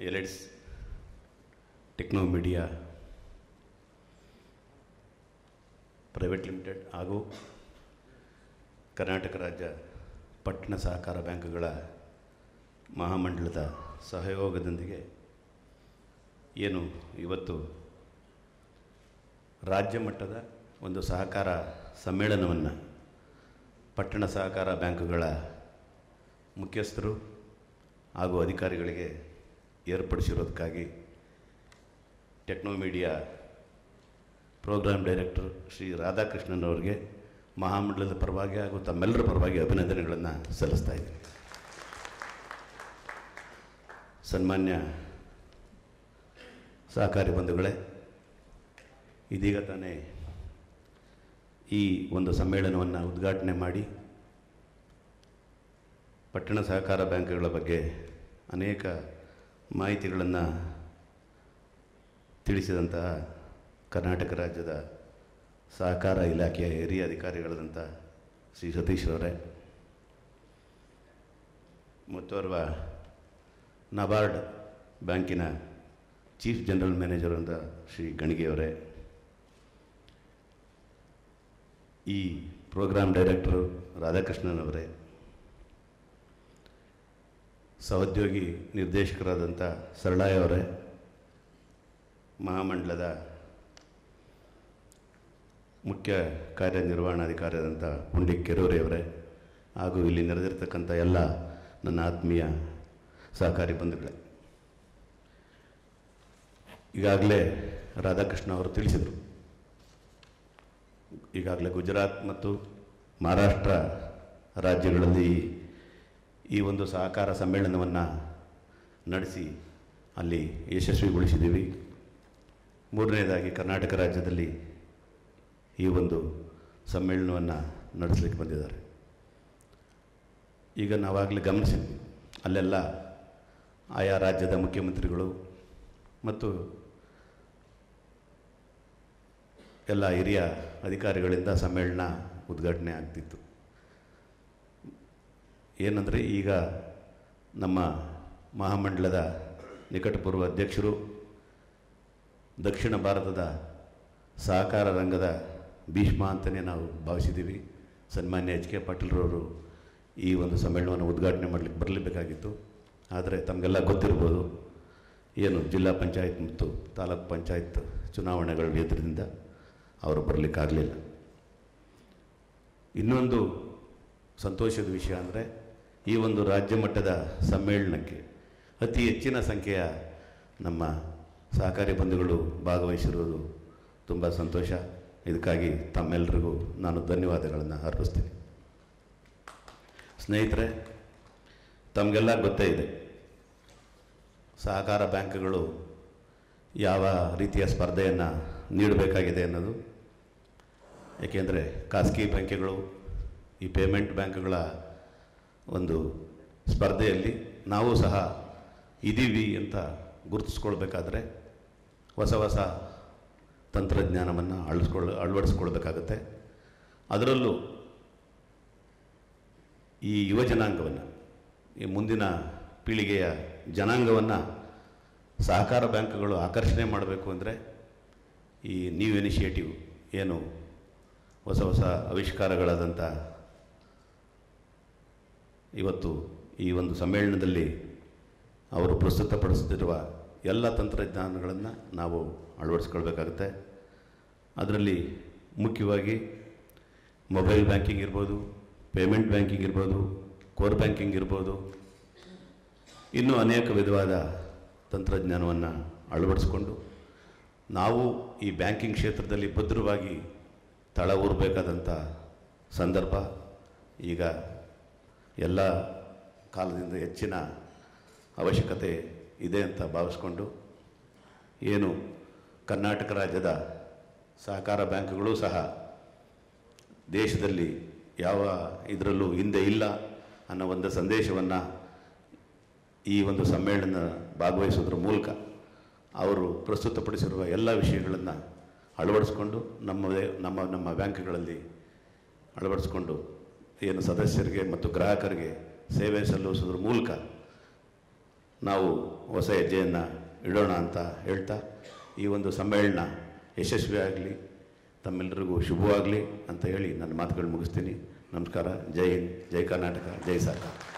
ಎಲೆಡ್ಸ್ techno media private limited ಹಾಗೂ ಕರ್ನಾಟಕ ರಾಜ್ಯ ಪಟ್ಟಣ ಸಹಕಾರ ಬ್ಯಾಂಕ್ಗಳ ಮಹಾಮಂಡಲದ ಸಹಯೋಗದೊಂದಿಗೆ ಏನು ಇವತ್ತು ರಾಜ್ಯ ಮಟ್ಟದ ಒಂದು ಸಹಕಾರ ಸಮ್ಮೇಳನವನ್ನು ಪಟ್ಟಣ ಸಹಕಾರ ಬ್ಯಾಂಕುಗಳ ಮುಖ್ಯಸ್ಥರು ಹಾಗೂ ಅಧಿಕಾರಿಗಳಿಗೆ ಏರ್ಪಡಿಸಿರೋದಕ್ಕಾಗಿ techno media program director Shri Radhakrishnan ಅವರಿಗೆ ಮಹಾಮಂಡಲದ ಪರವಾಗಿ ಹಾಗೂ ತಮ್ಮೆಲ್ಲರ ಪರವಾಗಿ ಅಭಿನಂದನೆಗಳನ್ನು ಸಲ್ಲಿಸ್ತಾ ಇದ್ದೀನಿ ಸನ್ಮಾನ್ಯ ಸಹಕಾರಿ ಬಂಧುಗಳೇ ಇದೀಗ ತಾನೇ ಈ ಒಂದು ಸಮ್ಮೇಳನವನ್ನು ಉದ್ಘಾಟನೆ ಮಾಡಿ ಪಟ್ಟಣ ಸಹಕಾರ ಬ್ಯಾಂಕ್ಗಳ ಬಗ್ಗೆ ಅನೇಕ ಮಾಹಿತಿಗಳನ್ನು ತಿಳಿಸಿದಂತಹ ಕರ್ನಾಟಕ ರಾಜ್ಯದ ಸಹಕಾರ ಇಲಾಖೆಯ ಹಿರಿಯ ಅಧಿಕಾರಿಗಳಾದಂಥ ಶ್ರೀ ಸತೀಶ್ರವರೇ ಮತ್ತೋರ್ವ ನಬಾರ್ಡ್ ಬ್ಯಾಂಕಿನ ಚೀಫ್ ಜನರಲ್ ಮ್ಯಾನೇಜರ್ ಅಂತ ಶ್ರೀ ಗಣಿಗೆಯವರೇ ಈ ಪ್ರೋಗ್ರಾಮ್ ಡೈರೆಕ್ಟರು ರಾಧಾಕೃಷ್ಣನ್ ಅವರೇ ಸಹೋದ್ಯೋಗಿ ನಿರ್ದೇಶಕರಾದಂಥ ಸರಳಾಯ್ ಅವರೇ ಮಹಾಮಂಡಲದ ಮುಖ್ಯ ಕಾರ್ಯನಿರ್ವಹಣಾಧಿಕಾರಿಯಾದಂಥ ಪುಂಡಿಕ್ ಕೆರೂರಿಯವರೇ ಹಾಗೂ ಇಲ್ಲಿ ನೆರೆದಿರ್ತಕ್ಕಂಥ ಎಲ್ಲ ನನ್ನ ಆತ್ಮೀಯ ಸಹಕಾರಿ ಬಂಧುಗಳೇ ಈಗಾಗಲೇ ರಾಧಾಕೃಷ್ಣ ಅವರು ತಿಳಿಸಿದರು ಈಗಾಗಲೇ ಗುಜರಾತ್ ಮತ್ತು ಮಹಾರಾಷ್ಟ್ರ ರಾಜ್ಯಗಳಲ್ಲಿ ಈ ಒಂದು ಸಹಕಾರ ಸಮ್ಮೇಳನವನ್ನು ನಡೆಸಿ ಅಲ್ಲಿ ಯಶಸ್ವಿಗೊಳಿಸಿದ್ದೀವಿ ಮೂರನೇದಾಗಿ ಕರ್ನಾಟಕ ರಾಜ್ಯದಲ್ಲಿ ಈ ಒಂದು ಸಮ್ಮೇಳನವನ್ನು ನಡೆಸಲಿಕ್ಕೆ ಬಂದಿದ್ದಾರೆ ಈಗ ನಾವಾಗಲೇ ಗಮನಿಸಿದ್ವಿ ಅಲ್ಲೆಲ್ಲ ಆಯಾ ರಾಜ್ಯದ ಮುಖ್ಯಮಂತ್ರಿಗಳು ಮತ್ತು ಎಲ್ಲ ಹಿರಿಯ ಅಧಿಕಾರಿಗಳಿಂದ ಸಮ್ಮೇಳನ ಉದ್ಘಾಟನೆ ಆಗ್ತಿತ್ತು ಏನಂದರೆ ಈಗ ನಮ್ಮ ಮಹಾಮಂಡಲದ ನಿಕಟಪೂರ್ವ ಅಧ್ಯಕ್ಷರು ದಕ್ಷಿಣ ಭಾರತದ ಸಹಕಾರ ರಂಗದ ಭೀಷ್ಮ ಅಂತಲೇ ನಾವು ಭಾವಿಸಿದ್ದೀವಿ ಸನ್ಮಾನ್ಯ ಎಚ್ ಕೆ ಪಾಟೀಲ್ರವರು ಈ ಒಂದು ಸಮ್ಮೇಳನವನ್ನು ಉದ್ಘಾಟನೆ ಮಾಡಲಿಕ್ಕೆ ಬರಲೇಬೇಕಾಗಿತ್ತು ಆದರೆ ತಮಗೆಲ್ಲ ಗೊತ್ತಿರ್ಬೋದು ಏನು ಜಿಲ್ಲಾ ಪಂಚಾಯತ್ ಮತ್ತು ತಾಲೂಕು ಪಂಚಾಯತ್ ಚುನಾವಣೆಗಳ ಎದುರಿಂದ ಅವರು ಬರಲಿಕ್ಕಾಗಲಿಲ್ಲ ಇನ್ನೊಂದು ಸಂತೋಷದ ವಿಷಯ ಅಂದರೆ ಈ ಒಂದು ರಾಜ್ಯ ಮಟ್ಟದ ಸಮ್ಮೇಳನಕ್ಕೆ ಅತಿ ಹೆಚ್ಚಿನ ಸಂಖ್ಯೆಯ ನಮ್ಮ ಸಹಕಾರಿ ಬಂಧುಗಳು ಭಾಗವಹಿಸಿರುವುದು ತುಂಬ ಸಂತೋಷ ಇದಕ್ಕಾಗಿ ತಮ್ಮೆಲ್ಲರಿಗೂ ನಾನು ಧನ್ಯವಾದಗಳನ್ನು ಅರ್ಪಿಸ್ತೀನಿ ಸ್ನೇಹಿತರೆ ತಮಗೆಲ್ಲ ಗೊತ್ತೇ ಇದೆ ಸಹಕಾರ ಬ್ಯಾಂಕ್ಗಳು ಯಾವ ರೀತಿಯ ಸ್ಪರ್ಧೆಯನ್ನು ನೀಡಬೇಕಾಗಿದೆ ಅನ್ನೋದು ಏಕೆಂದರೆ ಖಾಸಗಿ ಬ್ಯಾಂಕ್ಗಳು ಈ ಪೇಮೆಂಟ್ ಬ್ಯಾಂಕ್ಗಳ ಒಂದು ಸ್ಪರ್ಧೆಯಲ್ಲಿ ನಾವು ಸಹ ಇದ್ದೀವಿ ಅಂತ ಗುರುತಿಸ್ಕೊಳ್ಬೇಕಾದ್ರೆ ಹೊಸ ಹೊಸ ತಂತ್ರಜ್ಞಾನವನ್ನು ಅಳಿಸ್ಕೊಳ್ಳ ಅಳವಡಿಸ್ಕೊಳ್ಬೇಕಾಗತ್ತೆ ಅದರಲ್ಲೂ ಈ ಯುವ ಜನಾಂಗವನ್ನು ಈ ಮುಂದಿನ ಪೀಳಿಗೆಯ ಜನಾಂಗವನ್ನು ಸಹಕಾರ ಬ್ಯಾಂಕ್ಗಳು ಆಕರ್ಷಣೆ ಮಾಡಬೇಕು ಅಂದರೆ ಈ ನ್ಯೂ ಇನಿಷಿಯೇಟಿವ್ ಏನು ಹೊಸ ಹೊಸ ಆವಿಷ್ಕಾರಗಳಾದಂಥ ಇವತ್ತು ಈ ಒಂದು ಸಮ್ಮೇಳನದಲ್ಲಿ ಅವರು ಪ್ರಸ್ತುತಪಡಿಸುತ್ತಿರುವ ಎಲ್ಲ ತಂತ್ರಜ್ಞಾನಗಳನ್ನು ನಾವು ಅಳವಡಿಸ್ಕೊಳ್ಬೇಕಾಗುತ್ತೆ ಅದರಲ್ಲಿ ಮುಖ್ಯವಾಗಿ ಮೊಬೈಲ್ ಬ್ಯಾಂಕಿಂಗ್ ಇರ್ಬೋದು ಪೇಮೆಂಟ್ ಬ್ಯಾಂಕಿಂಗ್ ಇರ್ಬೋದು ಕೋರ್ ಬ್ಯಾಂಕಿಂಗ್ ಇರ್ಬೋದು ಇನ್ನೂ ಅನೇಕ ವಿಧವಾದ ತಂತ್ರಜ್ಞಾನವನ್ನು ಅಳವಡಿಸ್ಕೊಂಡು ನಾವು ಈ ಬ್ಯಾಂಕಿಂಗ್ ಕ್ಷೇತ್ರದಲ್ಲಿ ಭದ್ರವಾಗಿ ತಳ ಊರಬೇಕಾದಂಥ ಸಂದರ್ಭ ಈಗ ಎಲ್ಲ ಕಾಲದಿಂದ ಹೆಚ್ಚಿನ ಅವಶ್ಯಕತೆ ಇದೆ ಅಂತ ಭಾವಿಸ್ಕೊಂಡು ಏನು ಕರ್ನಾಟಕ ರಾಜ್ಯದ ಸಹಕಾರ ಬ್ಯಾಂಕ್ಗಳು ಸಹ ದೇಶದಲ್ಲಿ ಯಾವ ಇದರಲ್ಲೂ ಹಿಂದೆ ಇಲ್ಲ ಅನ್ನೋ ಒಂದು ಸಂದೇಶವನ್ನು ಈ ಒಂದು ಸಮ್ಮೇಳನ ಭಾಗವಹಿಸೋದ್ರ ಮೂಲಕ ಅವರು ಪ್ರಸ್ತುತಪಡಿಸಿರುವ ಎಲ್ಲ ವಿಷಯಗಳನ್ನು ಅಳವಡಿಸ್ಕೊಂಡು ನಮ್ಮದೇ ನಮ್ಮ ನಮ್ಮ ಬ್ಯಾಂಕ್ಗಳಲ್ಲಿ ಅಳವಡಿಸ್ಕೊಂಡು ಏನು ಸದಸ್ಯರಿಗೆ ಮತ್ತು ಗ್ರಾಹಕರಿಗೆ ಸೇವೆ ಸಲ್ಲಿಸೋದ್ರ ಮೂಲಕ ನಾವು ಹೊಸ ಹೆಜ್ಜೆಯನ್ನು ಇಡೋಣ ಅಂತ ಹೇಳ್ತಾ ಈ ಒಂದು ಸಮ್ಮೇಳನ ಯಶಸ್ವಿಯಾಗಲಿ ತಮ್ಮೆಲ್ಲರಿಗೂ ಶುಭವಾಗಲಿ ಅಂತ ಹೇಳಿ ನನ್ನ ಮಾತುಗಳು ಮುಗಿಸ್ತೀನಿ ನಮಸ್ಕಾರ ಜೈ ಹಿಂದ್ ಜೈ ಕರ್ನಾಟಕ ಜೈ ಸರ್ಕಾರ